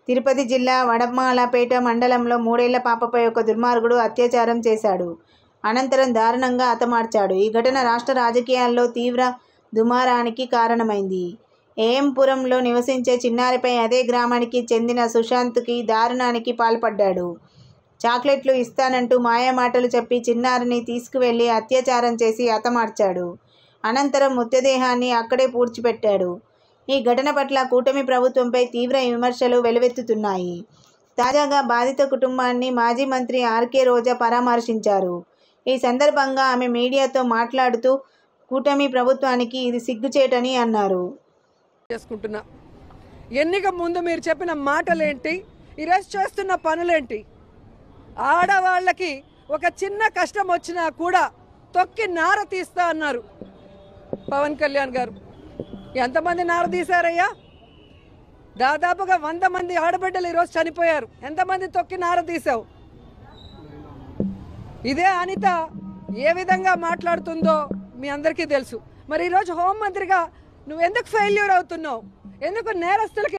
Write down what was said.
తిరుపతి జిల్లా వడమాలపేట మండలంలో మూడేళ్ల పాపపై ఒక దుర్మార్గుడు అత్యాచారం చేశాడు అనంతరం దారుణంగా హతమార్చాడు ఈ ఘటన రాష్ట్ర రాజకీయాల్లో తీవ్ర దుమారానికి కారణమైంది ఏఎంపురంలో నివసించే చిన్నారిపై అదే గ్రామానికి చెందిన సుశాంత్కి దారుణానికి పాల్పడ్డాడు చాక్లెట్లు ఇస్తానంటూ మాయమాటలు చెప్పి చిన్నారిని తీసుకువెళ్లి అత్యాచారం చేసి హతమార్చాడు అనంతరం మృతదేహాన్ని అక్కడే పూడ్చిపెట్టాడు ఈ ఘటన పట్ల కూటమి ప్రభుత్వంపై తీవ్ర విమర్శలు వెలువెత్తుతున్నాయి తాజాగా బాధిత కుటుంబాన్ని మాజీ మంత్రి ఆర్కే రోజా పరామర్శించారు ఈ సందర్భంగా ఆమె మీడియాతో మాట్లాడుతూ కూటమి ప్రభుత్వానికి ఇది సిగ్గుచేటని అన్నారు చేసుకుంటున్నా ఎన్నిక ముందు మీరు చెప్పిన మాటలేంటి ఈరోజు చేస్తున్న పనులేంటి ఆడవాళ్ళకి ఒక చిన్న కష్టం వచ్చినా కూడా తొక్కి నార తీస్తా అన్నారు పవన్ కళ్యాణ్ గారు ఎంతమంది నార తీశారయ్యా దాదాపుగా వంద మంది ఆడబిడ్డలు ఈరోజు చనిపోయారు ఎంతమంది తొక్కి నార తీసావు ఇదే అనిత ఏ విధంగా మాట్లాడుతుందో మీ అందరికీ తెలుసు మరి ఈరోజు హోంమంత్రిగా నువ్వు ఎందుకు ఫెయిల్యూర్ అవుతున్నావు ఎందుకు నేరస్తులకి